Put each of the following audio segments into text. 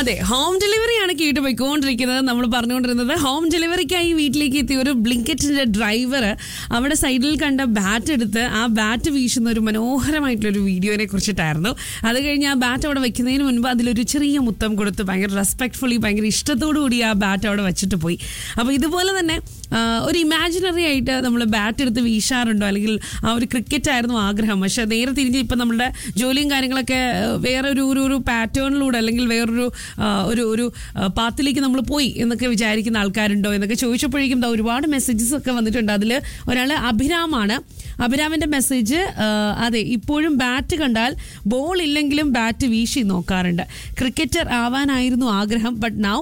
അതെ ഹോം ഡെലിവറിയാണ് കേട്ട് പോയിക്കൊണ്ടിരിക്കുന്നത് നമ്മൾ പറഞ്ഞുകൊണ്ടിരുന്നത് ഹോം ഡെലിവറിക്കായി വീട്ടിലേക്ക് എത്തിയ ഒരു ബ്ലിങ്കറ്റിന്റെ ഡ്രൈവർ അവിടെ സൈഡിൽ കണ്ട ബാറ്റ് എടുത്ത് ആ ബാറ്റ് വീശുന്ന ഒരു മനോഹരമായിട്ടുള്ള ഒരു വീഡിയോനെ കുറിച്ചിട്ടായിരുന്നു അത് കഴിഞ്ഞ് ആ ബാറ്റ് അവിടെ വെക്കുന്നതിന് മുൻപ് അതിലൊരു ചെറിയ മുത്തം കൊടുത്ത് ഭയങ്കര റെസ്പെക്ട്ഫുള്ളി ഭയങ്കര ഇഷ്ടത്തോടു കൂടി ആ ബാറ്റ് അവിടെ വെച്ചിട്ട് പോയി അപ്പോൾ ഇതുപോലെ തന്നെ ആ, ഒരു ഇമാജിനറി ആയിട്ട് നമ്മൾ ബാറ്റ് എടുത്ത് വീശാറുണ്ടോ അല്ലെങ്കിൽ ആ ഒരു ക്രിക്കറ്റ് ആയിരുന്നു ആഗ്രഹം പക്ഷെ നേരെ തിരിഞ്ഞ് ഇപ്പം നമ്മുടെ ജോലിയും കാര്യങ്ങളൊക്കെ ആ, വേറെ ഒരു ഒരു ഒരു പാറ്റേണിലൂടെ അല്ലെങ്കിൽ വേറൊരു ആ, ഒരു ഒരു ആ, പാത്തിലേക്ക് നമ്മൾ പോയി എന്നൊക്കെ വിചാരിക്കുന്ന ആൾക്കാരുണ്ടോ എന്നൊക്കെ ചോദിച്ചപ്പോഴേക്കും ദാ ഒരുപാട് മെസ്സേജസ് ഒക്കെ വന്നിട്ടുണ്ട് അതിൽ ഒരാൾ അഭിരാമാണ് അഭിരാമിന്റെ മെസ്സേജ് ആ, അതെ ഇപ്പോഴും ബാറ്റ് കണ്ടാൽ ബോൾ ഇല്ലെങ്കിലും ബാറ്റ് വീശി നോക്കാറുണ്ട് ക്രിക്കറ്റർ ആവാനായിരുന്നു ആഗ്രഹം ബട്ട് നൗ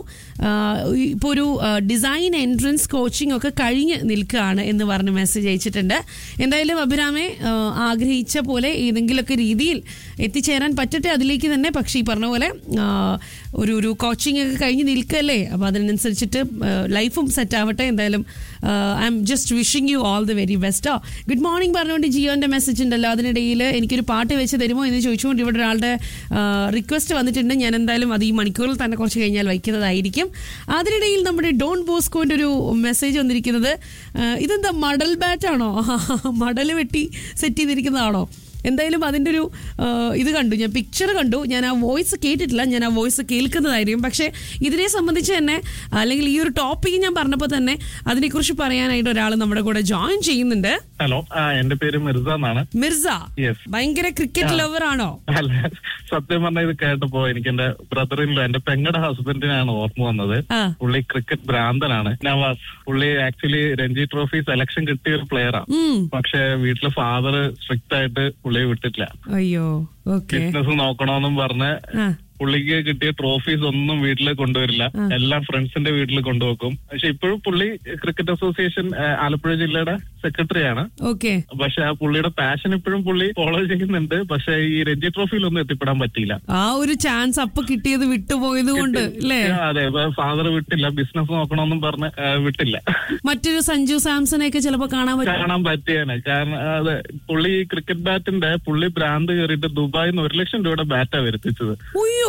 ഇപ്പോൾ ഒരു ഡിസൈൻ എൻട്രൻസ് കോച്ചിങ് ഒക്കെ കഴിഞ്ഞ് നിൽക്കുകയാണ് എന്ന് പറഞ്ഞ് മെസ്സേജ് അയച്ചിട്ടുണ്ട് എന്തായാലും അഭിരാമെ ആ, ആഗ്രഹിച്ച പോലെ ഏതെങ്കിലുമൊക്കെ രീതിയിൽ എത്തിച്ചേരാൻ പറ്റട്ടെ അതിലേക്ക് തന്നെ പക്ഷേ ഈ പറഞ്ഞ പോലെ ആ, ഒരു ഒരു കോച്ചിങ് ഒക്കെ കഴിഞ്ഞ് നിൽക്കല്ലേ അപ്പോൾ അതിനനുസരിച്ചിട്ട് ലൈഫും സെറ്റ് ആവട്ടെ എന്തായാലും I am just wishing you all the very best good morning പറഞ്ഞുകൊണ്ട് ജിയോന്റെ മെസ്സേജ് ഉണ്ടല്ലോ അതിനിടയിൽ എനിക്കൊരു പാട്ട് വെച്ച് തരുമോ എന്ന് ചോദിച്ചുകൊണ്ട് ഇവിടെ ഒരാളുടെ റിക്വസ്റ്റ് വന്നിട്ടുണ്ട് ഞാൻ എന്തായാലും അത് ഈ മണിക്കൂറിൽ തന്നെ കുറച്ച് കഴിഞ്ഞാൽ വയ്ക്കുന്നതായിരിക്കും അതിനിടയിൽ നമ്മുടെ ഡോൺ ബോസ്കോന്റെ ഒരു മെസ്സേജ് വന്നിരിക്കുന്നത് ആ, ഇതെന്താ മടൽ ബാറ്റ് ആണോ മടൽ വെട്ടി സെറ്റ് ചെയ്തിരിക്കുന്നതാണോ എന്തായാലും അതിൻ്റെ ഒരു ആ, ഇത് കണ്ടു ഞാൻ പിക്ചർ കണ്ടു ഞാൻ ആ വോയിസ് കേട്ടിട്ടില്ല ഞാൻ ആ വോയിസ് കേൾക്കുന്നതായിരിക്കും പക്ഷേ ഇതിനെ സംബന്ധിച്ച് തന്നെ അല്ലെങ്കിൽ ഈ ഒരു ടോപ്പിക് ഞാൻ പറഞ്ഞപ്പോൾ തന്നെ അതിനെക്കുറിച്ച് പറയാനായിട്ട് ഒരാൾ നമ്മുടെ കൂടെ ജോയിൻ ചെയ്യുന്നുണ്ട് ഹലോ ആ എന്റെ പേര് മിർസ എന്നാണ് മിർസ യെസ് ഭയങ്കര ക്രിക്കറ്റ് ലവർ ആണോ അല്ല സത്യം പറഞ്ഞ ഇത് കേട്ടപ്പോ എനിക്ക് എന്റെ ബ്രദറിന്റെ എന്റെ പെങ്ങടെ ഹസ്ബൻഡിനാണ് ഓർമ്മ വന്നത് ആ. പുള്ളി ക്രിക്കറ്റ് ഭ്രാന്തനാണ് നവാസ് പുള്ളി ആക്ച്വലി രഞ്ജി ട്രോഫി സെലക്ഷൻ കിട്ടിയ ഒരു പ്ലെയറാ ഉം പക്ഷെ വീട്ടിലെ ഫാദർ സ്ട്രിക്റ്റ് ആയിട്ട് പുള്ളിയെ വിട്ടിട്ടില്ല അയ്യോ ഓക്കെ ബിസിനസ് നോക്കണമെന്നും പറഞ്ഞ് ആ പുള്ളിക്ക് കിട്ടിയ ട്രോഫീസ് ഒന്നും വീട്ടിൽ കൊണ്ടുവരില്ല എല്ലാം ഫ്രണ്ട്സിന്റെ വീട്ടിൽ കൊണ്ടുവെക്കും പക്ഷെ ഇപ്പോഴും പുള്ളി ക്രിക്കറ്റ് അസോസിയേഷൻ ആ, ആലപ്പുഴ ജില്ലയുടെ സെക്രട്ടറിയാണ് ഓക്കെ പക്ഷെ ആ പുള്ളിയുടെ പാഷൻ ഇപ്പോഴും പുള്ളി ഫോളോ ചെയ്യുന്നുണ്ട് പക്ഷെ ഈ രഞ്ജി ട്രോഫിയിലൊന്നും എത്തിപ്പെടാൻ പറ്റിയില്ല ആ ഒരു ചാൻസ് അപ്പൊ കിട്ടിയത് വിട്ടുപോയത് കൊണ്ട് അല്ലേ ആ, അതെ ഫാദർ വിട്ടില്ല ബിസിനസ് നോക്കണമെന്നും പറഞ്ഞ് ആ, വിട്ടില്ല മറ്റൊരു സഞ്ജു സാംസനെ ഒക്കെ ചിലപ്പോ കാണാൻ പറ്റും കാണാൻ പറ്റിയാണ് കാരണം അതെ പുള്ളി ഈ ക്രിക്കറ്റ് ബാറ്റിന്റെ പുള്ളി ഭ്രാന്ത് കയറിയിട്ട് ദുബായിൽ നിന്ന് ഒരു ലക്ഷം രൂപയുടെ ബാറ്റാ വരുത്തിച്ചത് ഉയ്യോ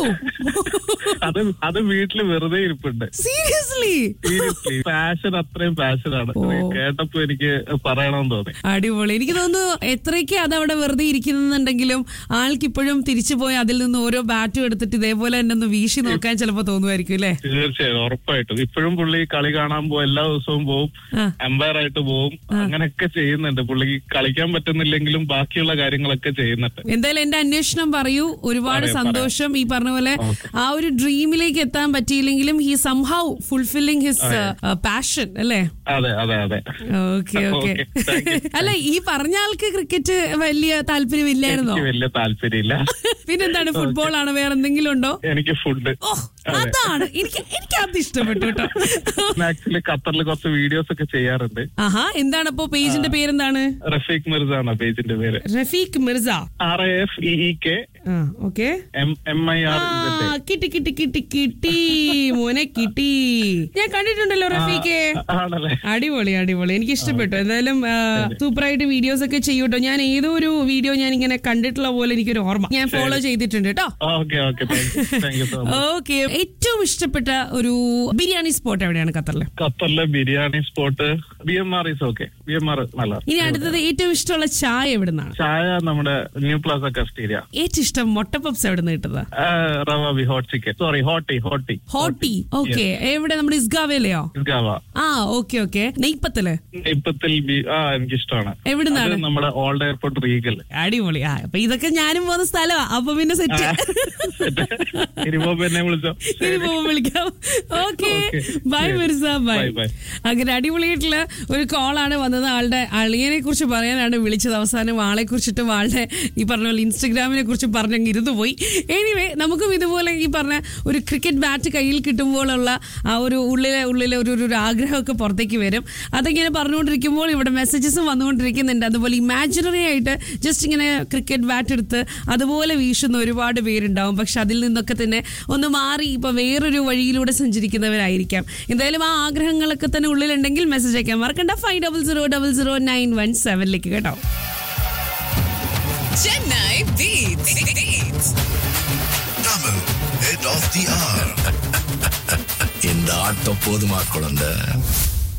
അത് അത് വീട്ടില് വെറുതെ ഇരിപ്പുണ്ട് സീരിയസ്ലി സീരിയസ്ലി പാഷൻ അത്രയും പാഷനാണ് ഓ. കേട്ടപ്പോ എനിക്ക് പറയണമെന്ന് തോന്നി അടിപൊളി എനിക്ക് തോന്നുന്നു എത്രയൊക്കെ അത് അവിടെ വെറുതെ ഇരിക്കുന്നുണ്ടെങ്കിലും ആൾക്ക് ഇപ്പോഴും തിരിച്ചു പോയി അതിൽ നിന്ന് ഓരോ ബാറ്റും എടുത്തിട്ട് ഇതേപോലെ തന്നെ ഒന്ന് വീശി നോക്കാൻ ചിലപ്പോ തോന്നുമായിരിക്കും അല്ലേ തീർച്ചയായും ഉറപ്പായിട്ടും ഇപ്പോഴും പുള്ളി കളി കാണാൻ പോകും എല്ലാ ദിവസവും പോവും ആ. എംപയർ ആയിട്ട് പോവും അങ്ങനെയൊക്കെ ചെയ്യുന്നുണ്ട് പുള്ളിക്ക് കളിക്കാൻ പറ്റുന്നില്ലെങ്കിലും ബാക്കിയുള്ള കാര്യങ്ങളൊക്കെ ചെയ്യുന്നുണ്ട് എന്തായാലും എന്റെ അന്വേഷണം പറയൂ ഒരുപാട് പറയാം, സന്തോഷം ഈ പറഞ്ഞ പോലെ ആ ഒരു ഡ്രീമിലേക്ക് എത്താൻ പറ്റിയില്ലെങ്കിലും he somehow fulfilling his passion അല്ലേ അതെ അതെ അതെ okay okay Okay, thank you. അല്ല ഈ പറഞ്ഞ ആൾക്ക് ക്രിക്കറ്റ് വലിയ താല്പര്യമില്ലായിരുന്നോ എനിക്ക് വലിയ താല്പര്യമില്ല പിന്നെന്താണ് ഫുട്ബോൾ ആണോ വേറെ എന്തെങ്കിലും ഉണ്ടോ എനിക്ക് ഫുഡ് ഓ അതാണ് എനിക്ക് എനിക്ക് അത് ഇഷ്ടപ്പെട്ടു കേട്ടോ ആക്ച്വലി ഖത്തറിൽ കുറച്ച് വീഡിയോസ് ഒക്കെ ചെയ്യാറുണ്ട് ആഹാ എന്താണ് അപ്പോ പേജിന്റെ പേരെന്താണ് റഫീഖ് മിർസ ആണ് പേജിന്റെ പേര് Rafeek Mirza R A F E K ആ okay M M I R ആ കിട്ടി കിട്ടി കിട്ടി കിട്ടി മോനെ കിട്ടി ഞാൻ കണ്ടിട്ടുണ്ടല്ലോ റഫീഖെ ആണല്ലേ അടിപൊളി അടിപൊളി എനിക്ക് ഇഷ്ടപ്പെട്ടു എന്തായാലും സൂപ്പർ ആയിട്ട് വീഡിയോസ് ഒക്കെ ചെയ്യൂട്ടോ ഞാൻ ഏതോ ഒരു വീഡിയോ ഞാൻ ഇങ്ങനെ കണ്ടിട്ടുള്ള പോലെ എനിക്കൊരു ഓർമ്മ ഞാൻ ഫോളോ ചെയ്തിട്ടുണ്ട് കേട്ടോ okay okay thank you so much okay ഏറ്റവും ഇഷ്ടപ്പെട്ട ഒരു ബിരിയാണി സ്പോട്ട് എവിടെയാണ് ഖത്തറില് ഖത്തറിലെ biryani spot B M R is okay B M R നല്ല ഇനി അടുത്തത് ഏറ്റവും ഇഷ്ടമുള്ള ചായ എവിടുന്നാണ് ചായ നമ്മുടെ ന്യൂ പ്ലാസ കസ്റ്റീരിയ ഏറ്റവും ഇഷ്ടം മുട്ടപ്പപ്സ് എവിടെ നിന്ന് കിട്ടുന്നത് റവാബി ഹോട്ട് ചിക്കൻ സോറി ഹോട്ടി ഹോട്ടി ഹോട്ടി ഓക്കെ എവിടെ നമ്മുടെ ഇസ്ഗാവേലയോ ഗവ ആ ഓക്കെ ഓക്കെ നെയ്പ്പത്തില് ഇപ്പത്തിൽ ബി- ആ എനിക്കിഷ്ടമാണ് എവിടുന്നാണ് അത് നമ്മുടെ ഓൾഡ് എയർപോർട്ട് റീഗൽ അടിപൊളി ആ അപ്പൊ ഇതൊക്കെ ഞാനും പോകുന്ന സ്ഥലമാ അപ്പൊ പിന്നെ സെറ്റ് ഇനിയിപ്പോ എന്നെ വിളിച്ചോ ഇനി പോകുമ്പോൾ വിളിക്കാം okay Okay. Bye Yes. Mirza bye Bye, bye. അങ്ങനെ അടിപൊളിയായിട്ടുള്ള ഒരു കോളാണ് വന്നത് ആളുടെ അളിയനെ കുറിച്ച് പറയാനാണ് വിളിച്ചത് അവസാനം ആളെ കുറിച്ചിട്ടും ആളുടെ ഈ പറഞ്ഞ പോലെ ഇൻസ്റ്റഗ്രാമിനെ കുറിച്ച് പറഞ്ഞങ്ങ് ഇരുന്നു പോയി എനിവേ നമുക്കും ഇതുപോലെ ഈ പറഞ്ഞ ഒരു ക്രിക്കറ്റ് ബാറ്റ് കയ്യിൽ കിട്ടുമ്പോഴുള്ള ആ ഒരു ഉള്ളിലെ ഉള്ളിലെ ഒരു ഒരു ആഗ്രഹമൊക്കെ പുറത്തേക്ക് വരും അതിങ്ങനെ പറഞ്ഞുകൊണ്ടിരിക്കുമ്പോൾ ഇവിടെ മെസ്സേജസും വന്നുകൊണ്ടിരിക്കുന്നുണ്ട് അതുപോലെ ഇമാജിനറി ആയിട്ട് ജസ്റ്റ് ഇങ്ങനെ ക്രിക്കറ്റ് ബാറ്റ് എടുത്ത് അതുപോലെ വീശുന്ന ഒരുപാട് പേരുണ്ടാവും പക്ഷെ അതിൽ നിന്നൊക്കെ തന്നെ ഒന്ന് മാറി ഇപ്പൊ വേറൊരു വഴിയിലൂടെ സഞ്ചരിക്കുന്നവരായിരിക്കാം എന്തായാലും ആ ആഗ്രഹങ്ങളൊക്കെ തന്നെ ഉള്ളിലുണ്ടെങ്കിൽ മെസ്സേജ് അയക്കാൻ മറക്കണ്ട five double zero double zero nine one സെവനിലേക്ക് കേട്ടോ Chennai Beats. Beats. Double Head of the hour. இந்த ஆட்டம் போதுமா குழந்தை